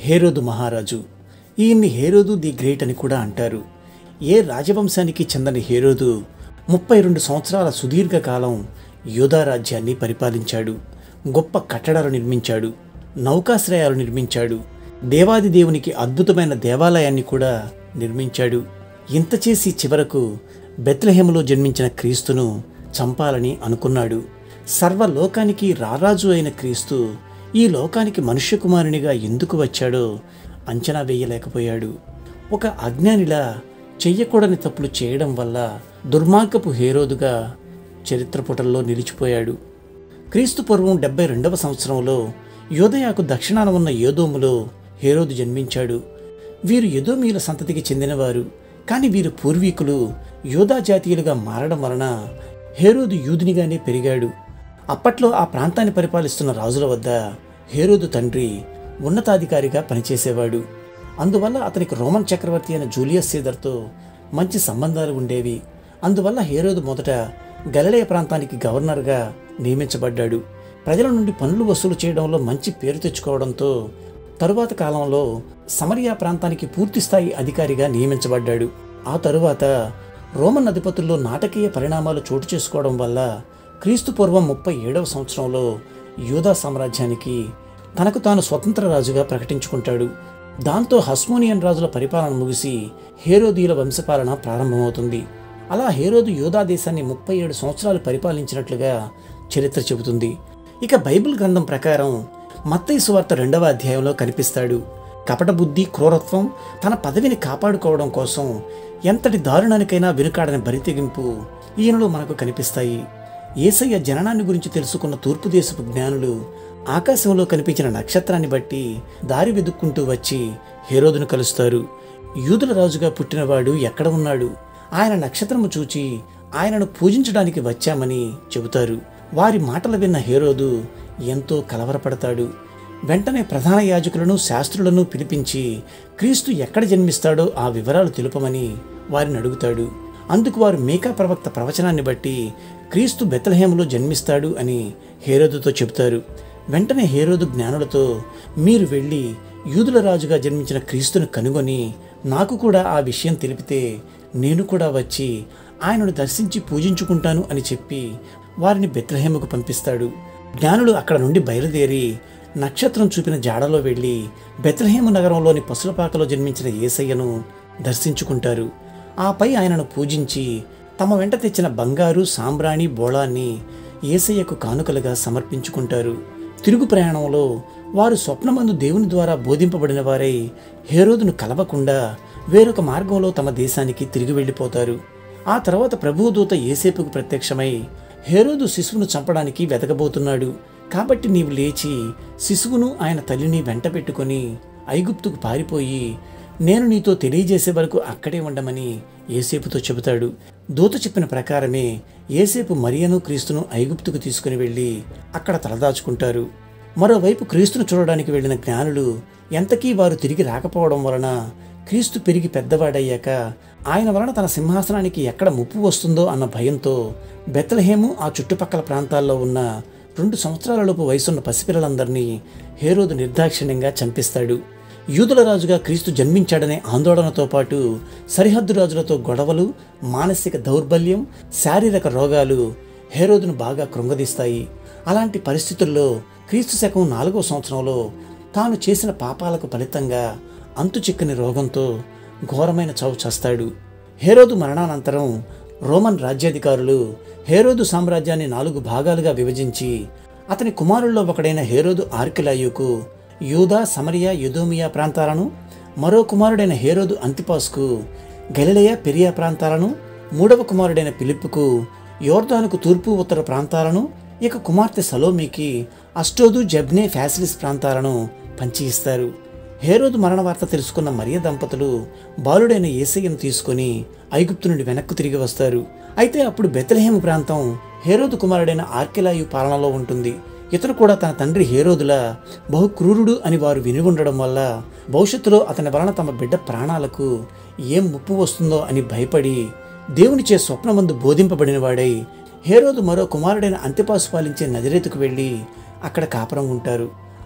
హేరోదు మహారాజు ఈయన్ని హేరోదు the great అని కూడా అంటారు ఏ రాజవంశానికి చెందని హేరోదు ముప్పై రెండు సంవత్సరాల సుదీర్ఘ కాలం యోధా రాజ్యాన్ని పరిపాలించాడు గొప్ప కట్టడాలు నిర్మించాడు నౌకాశ్రయాలు నిర్మించాడు దేవాది దేవునికి అద్భుతమైన దేవాలయాన్ని కూడా నిర్మించాడు ఇంత చేసి చివరకు బెత్లహేములో జన్మించిన క్రీస్తును చంపాలని అనుకున్నాడు సర్వలోకానికి రారాజు అయిన క్రీస్తు ఈ లోకానికి మనుష్య కుమారునిగా ఎందుకు వచ్చాడో అంచనా వేయలేకపోయాడు ఒక అజ్ఞానిలా చెయ్యకూడని తప్పులు చేయడం వల్ల దుర్మార్గపు హేరోదుగా చరిత్ర పుటల్లో నిలిచిపోయాడు క్రీస్తు పూర్వం డెబ్బై రెండవ సంవత్సరంలో యోదయాకు దక్షిణాన ఉన్న యోదోములో హేరోదు జన్మించాడు వీరు యదోమీయుల సంతతికి చెందినవారు కానీ వీరు పూర్వీకులు యోధా జాతీయులుగా మారడం వలన హేరోదు యూదునిగానే పెరిగాడు అప్పట్లో ఆ ప్రాంతాన్ని పరిపాలిస్తున్న రాజుల వద్ద హేరోదు తండ్రి ఉన్నతాధికారిగా పనిచేసేవాడు అందువల్ల అతనికి రోమన్ చక్రవర్తి అయిన జూలియస్ సీజర్తో మంచి సంబంధాలు ఉండేవి అందువల్ల హేరోదు మొదట గలిలయ ప్రాంతానికి గవర్నర్గా నియమించబడ్డాడు ప్రజల నుండి పనులు వసూలు చేయడంలో మంచి పేరు తెచ్చుకోవడంతో తరువాత కాలంలో సమరియా ప్రాంతానికి పూర్తిస్థాయి అధికారిగా నియమించబడ్డాడు ఆ తరువాత రోమన్ అధిపతుల్లో నాటకీయ పరిణామాలు చోటు చేసుకోవడం వల్ల క్రీస్తు పూర్వం ముప్పై ఏడవ సంవత్సరంలో యూదా సామ్రాజ్యానికి తనకు తాను స్వతంత్ర రాజుగా ప్రకటించుకుంటాడు దాంతో హస్మోనియన్ రాజుల పరిపాలన ముగిసి హేరోదీయుల వంశపాలన ప్రారంభమవుతుంది అలా హేరోదు యూదా దేశాన్ని ముప్పై ఏడు సంవత్సరాలు పరిపాలించినట్లుగా చరిత్ర చెబుతుంది ఇక బైబిల్ గ్రంథం ప్రకారం మత్తయి సువార్త రెండవ అధ్యాయంలో కనిపిస్తాడు కపట బుద్ధి క్రూరత్వం తన పదవిని కాపాడుకోవడం కోసం ఎంతటి దారుణానికైనా వెనుకాడని బరితెగింపు ఈయనలో మనకు కనిపిస్తాయి ఏసయ్య జననాన్ని గురించి తెలుసుకున్న తూర్పు దేశపు జ్ఞానులు ఆకాశంలో కనిపించిన నక్షత్రాన్ని బట్టి దారి వెదుక్కుంటూ వచ్చి హేరోదును కలుస్తారు యూదుల రాజుగా పుట్టినవాడు ఎక్కడ ఉన్నాడు ఆయన నక్షత్రము చూచి ఆయనను పూజించడానికి వచ్చామని చెబుతారు వారి మాటలు విన్న హేరోదు ఎంతో కలవరపడతాడు వెంటనే ప్రధాన యాజకులను శాస్త్రులను పిలిపించి క్రీస్తు ఎక్కడ జన్మిస్తాడో ఆ వివరాలు తెలుపమని వారిని అడుగుతాడు అందుకు వారు మేకా ప్రవక్త ప్రవచనాన్ని బట్టి క్రీస్తు బెతలహేములో జన్మిస్తాడు అని హేరోదుతో చెబుతారు వెంటనే హేరోదు జ్ఞానులతో మీరు వెళ్ళి యూదుల రాజుగా జన్మించిన క్రీస్తును కనుగొని నాకు కూడా ఆ విషయం తెలిపితే నేను కూడా వచ్చి ఆయనను దర్శించి పూజించుకుంటాను అని చెప్పి వారిని బెత్లహేముకు పంపిస్తాడు జ్ఞానులు అక్కడ నుండి బయలుదేరి నక్షత్రం చూపిన జాడలో వెళ్ళి బెత్లహేము నగరంలోని పసులపాకలో జన్మించిన ఏసయ్యను దర్శించుకుంటారు ఆపై ఆయనను పూజించి తమ వెంట తెచ్చిన బంగారు సాంబ్రాణి బోళాన్ని ఏసయ్యకు కానుకలుగా సమర్పించుకుంటారు తిరుగు ప్రయాణంలో వారు స్వప్నమందు దేవుని ద్వారా బోధింపబడిన వారై హేరోదును కలవకుండా వేరొక మార్గంలో తమ దేశానికి తిరిగి వెళ్ళిపోతారు ఆ తర్వాత ప్రభువు దూత ఏసేపుకు ప్రత్యక్షమై హేరోదు శిశువును చంపడానికి వెతకబోతున్నాడు కాబట్టి నీవు లేచి శిశువును ఆయన తల్లిని వెంట పెట్టుకొని ఐగుప్తుకు పారిపోయి నేను నీతో తెలియజేసే వరకు అక్కడే ఉండమని ఏసేపుతో చెబుతాడు దూత చెప్పిన ప్రకారమే ఏసేపు మరియను క్రీస్తును ఐగుప్తుకు తీసుకుని వెళ్ళి అక్కడ తలదాచుకుంటారు మరోవైపు క్రీస్తును చూడడానికి వెళ్ళిన జ్ఞానులు ఎంతకీ వారు తిరిగి రాకపోవడం వలన క్రీస్తు పెరిగి పెద్దవాడయ్యాక ఆయన వలన తన సింహాసనానికి ఎక్కడ ముప్పు వస్తుందో అన్న భయంతో బెత్తలహేము ఆ చుట్టుపక్కల ప్రాంతాల్లో ఉన్న రెండు సంవత్సరాలలోపు వయసున్న పసిపిల్లలందరినీ హేరోదు నిర్దాక్షిణ్యంగా చంపిస్తాడు యూదుల రాజుగా క్రీస్తు జన్మించాడనే ఆందోళనతో పాటు సరిహద్దు రాజులతో గొడవలు మానసిక దౌర్బల్యం శారీరక రోగాలు హేరోదును బాగా కృంగదీస్తాయి అలాంటి పరిస్థితుల్లో క్రీస్తు శకం నాలుగో సంవత్సరంలో తాను చేసిన పాపాలకు ఫలితంగా అంతు చిక్కని రోగంతో ఘోరమైన చావు చస్తాడు హేరోదు మరణానంతరం రోమన్ రాజ్యాధికారులు హేరోదు సామ్రాజ్యాన్ని నాలుగు భాగాలుగా విభజించి అతని కుమారుల్లో ఒకడైన హేరోదు ఆర్కిలాయుకు యూదా సమరియా యుదోమియా ప్రాంతాలను మరో కుమారుడైన హేరోదు అంతిపాస్కు గలిలయ పెరియా ప్రాంతాలను మూడవ కుమారుడైన పిలిప్పుకు యోర్దానుకు తూర్పు ఉత్తర ప్రాంతాలను ఇక కుమార్తె సలోమీకి అష్టోదు జబ్నే ఫ్యాసిలిస్ ప్రాంతాలను పంచి ఇస్తారు హేరోదు మరణ వార్త తెలుసుకున్న మరియ దంపతులు బాలుడైన ఏసయ్యను తీసుకుని ఐగుప్తు నుండి వెనక్కు తిరిగి వస్తారు అయితే అప్పుడు బెతలహేము ప్రాంతం హేరోదు కుమారుడైన ఆర్కెలాయు పాలనలో ఉంటుంది ఇతడు కూడా తన తండ్రి హేరోదుల బహు క్రూరుడు అని వారు విని ఉండడం వల్ల భవిష్యత్తులో అతని వలన తమ బిడ్డ ప్రాణాలకు ఏం ముప్పు వస్తుందో అని భయపడి దేవునిచే స్వప్నమందు బోధింపబడిన వాడై హేరోదు మరో కుమారుడైన అంతిపాసు పాలించే నజరేతుకు వెళ్ళి అక్కడ కాపురం ఉంటారు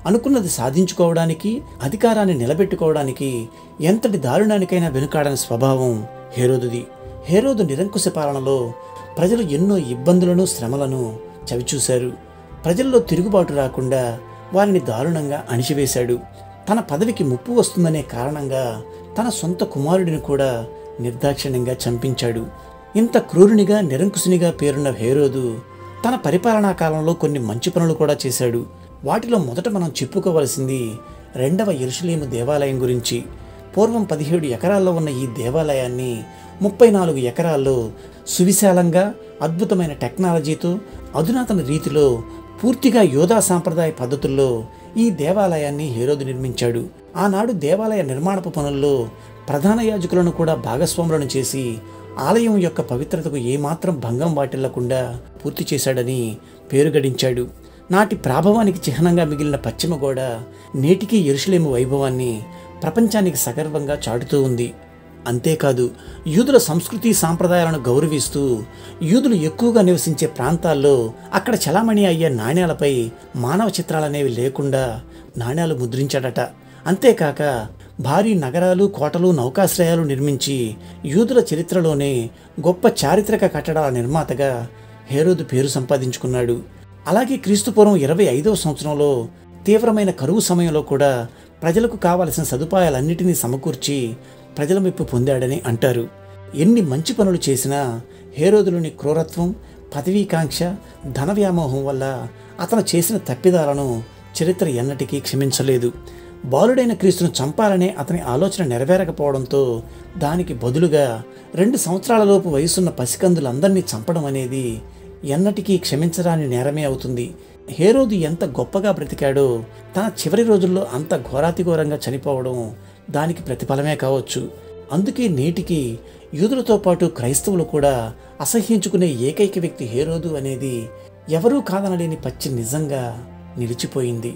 అనుకున్నది సాధించుకోవడానికి అధికారాన్ని నిలబెట్టుకోవడానికి ఎంతటి దారుణానికైనా వెనుకాడని స్వభావం హేరోదుది హేరోదు నిరంకుశ పాలనలో ప్రజలు ఎన్నో ఇబ్బందులను శ్రమలను చవిచూశారు ప్రజల్లో తిరుగుబాటు రాకుండా వారిని దారుణంగా అణిచివేశాడు తన పదవికి ముప్పు వస్తుందనే కారణంగా తన సొంత కుమారుడిని కూడా నిర్దాక్షిణ్యంగా చంపించాడు ఇంత క్రూరునిగా నిరంకుశునిగా పేరున్న హేరోదు తన పరిపాలనా కాలంలో కొన్ని మంచి పనులు కూడా చేశాడు వాటిలో మొదట మనం చెప్పుకోవలసింది రెండవ ఎరుషలేము దేవాలయం గురించి పూర్వం పదిహేడు ఎకరాల్లో ఉన్న ఈ దేవాలయాన్ని ముప్పై నాలుగు ఎకరాల్లో సువిశాలంగా అద్భుతమైన టెక్నాలజీతో అధునాతన రీతిలో పూర్తిగా యోధా సాంప్రదాయ పద్ధతుల్లో ఈ దేవాలయాన్ని హేరోదు నిర్మించాడు ఆనాడు దేవాలయ నిర్మాణపు పనుల్లో ప్రధాన యాజకులను కూడా భాగస్వాములను చేసి ఆలయం యొక్క పవిత్రతకు ఏమాత్రం భంగం వాటిల్లకుండా పూర్తి చేశాడని పేరు గడించాడు నాటి ప్రాభవానికి చిహ్నంగా మిగిలిన పశ్చిమ గోడ నేటికీ ఎరుషలేము వైభవాన్ని ప్రపంచానికి సగర్వంగా చాటుతూ ఉంది అంతేకాదు యూదుల సంస్కృతి సాంప్రదాయాలను గౌరవిస్తూ యూదులు ఎక్కువగా నివసించే ప్రాంతాల్లో అక్కడ చలామణి అయ్యే నాణ్యాలపై మానవ చిత్రాలనేవి లేకుండా నాణ్యాలు ముద్రించాడట అంతేకాక భారీ నగరాలు కోటలు నౌకాశ్రయాలు నిర్మించి యూదుల చరిత్రలోనే గొప్ప చారిత్రక కట్టడాల నిర్మాతగా హేరోదు పేరు సంపాదించుకున్నాడు అలాగే క్రీస్తుపూర్వం ఇరవై ఐదవ సంవత్సరంలో తీవ్రమైన కరువు సమయంలో కూడా ప్రజలకు కావలసిన సదుపాయాలన్నిటినీ సమకూర్చి ప్రజల మెప్పు పొందాడని అంటారు ఎన్ని మంచి పనులు చేసినా హేరోదులోని క్రూరత్వం పదవీకాంక్ష ధన వ్యామోహం వల్ల అతను చేసిన తప్పిదాలను చరిత్ర ఎన్నటికీ క్షమించలేదు బాలుడైన క్రీస్తును చంపాలనే అతని ఆలోచన నెరవేరకపోవడంతో దానికి బదులుగా రెండు సంవత్సరాలలోపు వయసున్న పసికందులందరినీ చంపడం అనేది ఎన్నటికీ క్షమించరాని నేరమే అవుతుంది హేరోదు ఎంత గొప్పగా బ్రతికాడో తన చివరి రోజుల్లో అంత ఘోరాతిఘోరంగా చనిపోవడం దానికి ప్రతిఫలమే కావచ్చు అందుకే నేటికి యూదులతో పాటు క్రైస్తవులు కూడా అసహ్యించుకునే ఏకైక వ్యక్తి హేరోదు అనేది ఎవరూ కాదనలేని పచ్చి నిజంగా నిలిచిపోయింది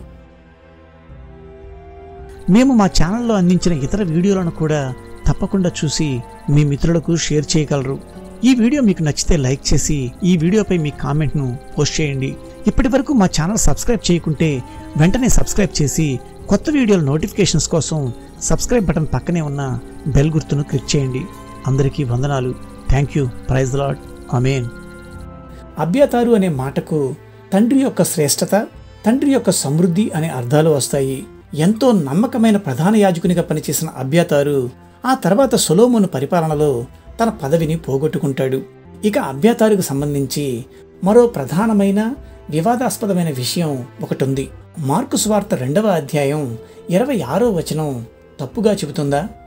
మేము మా ఛానల్లో అందించిన ఇతర వీడియోలను కూడా తప్పకుండా చూసి మీ మిత్రులకు షేర్ చేయగలరు ఈ వీడియో మీకు నచ్చితే లైక్ చేసి ఈ వీడియోపై మీ కామెంట్ను పోస్ట్ చేయండి ఇప్పటి వరకు మా ఛానల్ సబ్స్క్రైబ్ చేయకుంటే వెంటనే సబ్స్క్రైబ్ చేసి కొత్త వీడియోల నోటిఫికేషన్స్ కోసం సబ్స్క్రైబ్ బటన్ పక్కనే ఉన్న బెల్ గుర్తును క్లిక్ చేయండి అందరికీ వందనాలు thank you praise Lord amen అభ్యతారు అనే మాటకు తండ్రి యొక్క శ్రేష్టత తండ్రి యొక్క సమృద్ధి అనే అర్థాలు వస్తాయి ఎంతో నమ్మకమైన ప్రధాన యాజకునిగా పనిచేసిన అభ్యతారు ఆ తర్వాత సొలోమోను పరిపాలనలో తన పదవిని పోగొట్టుకుంటాడు ఇక అభ్యతారుకు సంబంధించి మరో ప్రధానమైన వివాదాస్పదమైన విషయం ఒకటి ఉంది మార్కు స్వార్త రెండవ అధ్యాయం ఇరవై ఆరో వచనం తప్పుగా చెబుతుందా